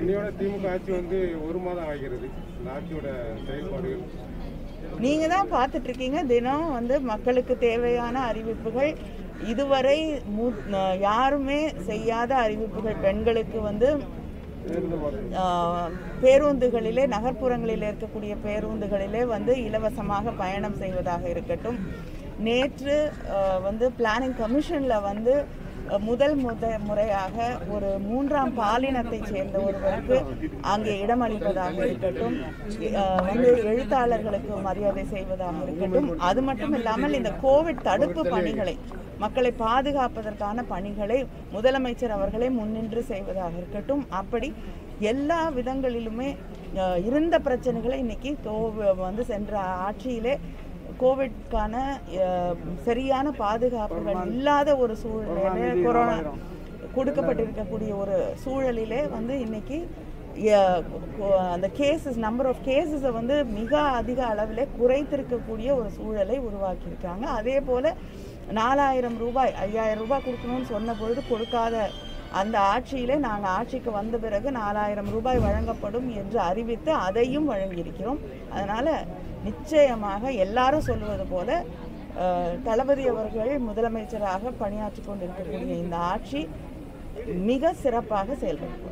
இன்னையோட திமுக ஆட்சி வந்து ஒரு மாதம் ஆகிறது இந்த ஆட்சியோட செயல்பாடுகள் நீங்க தான் பார்த்துட்டு இருக்கீங்க தினம் வந்து மக்களுக்கு தேவையான அறிவிப்புகள் இதுவரை மு- அஹ் யாருமே செய்யாத அறிவிப்புகள் பெண்களுக்கு வந்து ஆஹ், பேருந்துகளிலே நகர்ப்புறங்களில் இருக்கக்கூடிய பேருந்துகளிலே வந்து இலவசமாக பயணம் செய்வதாக இருக்கட்டும் நேற்று ஆஹ், வந்து பிளானிங் கமிஷனில் வந்து அஹ், முதல் முத முறையாக ஒரு மூன்றாம் பாலினத்தை சேர்ந்த ஒருவருக்கு அங்கே இடமளிப்பதாக இருக்கட்டும் அஹ், வந்து எழுத்தாளர்களுக்கு மரியாதை செய்வதாக இருக்கட்டும் அது மட்டும் இல்லாமல் இந்த கோவிட் தடுப்பு பணிகளை மக்களை பாதுகாப்பதற்கான பணிகளை முதலமைச்சர் அவர்களே முன்னின்று செய்வதாக இருக்கட்டும் அப்படி எல்லா விதங்களிலுமே அஹ், இருந்த பிரச்சனைகளை இன்னைக்கு தோ வந்து சென்ற ஆட்சியிலே கோவிட்கான அஹ், சரியான பாதுகாப்புகள் இல்லாத ஒரு சூழ்நிலை கொரோனா கொடுக்கப்பட்டிருக்கக்கூடிய ஒரு சூழலிலே வந்து இன்னைக்கு அஹ், கொ- அந்த கேசஸ் நம்பர் ஆஃப் கேசஸை வந்து மிக அதிக அளவில் குறைத்திருக்கக்கூடிய ஒரு சூழலை உருவாக்கியிருக்காங்க அதே போல் நாலாயிரம் ரூபாய் ஐயாயிரம் ரூபாய் கொடுக்கணும்னு சொன்ன பொழுது கொடுக்காத அந்த ஆட்சியிலே நாங்கள் ஆட்சிக்கு வந்த பிறகு நாலாயிரம் ரூபாய் வழங்கப்படும் என்று அறிவித்து அதையும் வழங்கியிருக்கிறோம் அதனால் நிச்சயமாக எல்லாரும் சொல்லுவது போல அஹ், தளபதி அவர்கள் முதலமைச்சராக பணியாற்றி கொண்டிருக்கக்கூடிய இந்த ஆட்சி மிக சிறப்பாக செயல்படும்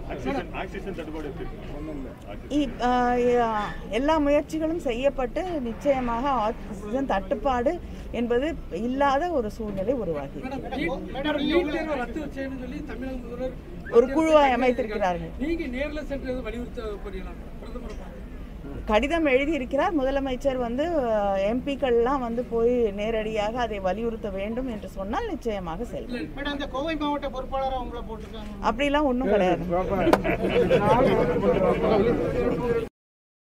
இ- ஆஹ் யா- எல்லா முயற்சிகளும் செய்யப்பட்டு நிச்சயமாக ஆக்சிஜன் தட்டுப்பாடு என்பது இல்லாத ஒரு சூழ்நிலை உருவாகி மேடம் நீட் தேர்வை ரத்து செய்யணும்னு சொல்லி தமிழக முதல்வர் ஒரு குழுவை அமைத்திருக்கிறார்கள் நீங்க நேர்ல சென்று வலியுறுத்த போறீங்களா பிரதமரை பார்த்து கடிதம் எழுதியிருக்கிறார் முதலமைச்சர் வந்து எம்பிக்கள்லாம் வந்து போய் நேரடியாக அதை வலியுறுத்த வேண்டும் என்று சொன்னால் நிச்சயமாக செயல்படும் மேடம் இந்த கோவை மாவட்ட பொறுப்பாளராக உங்களை போட்டிருக்காங்க அப்படிலாம் ஒன்றும் கிடையாது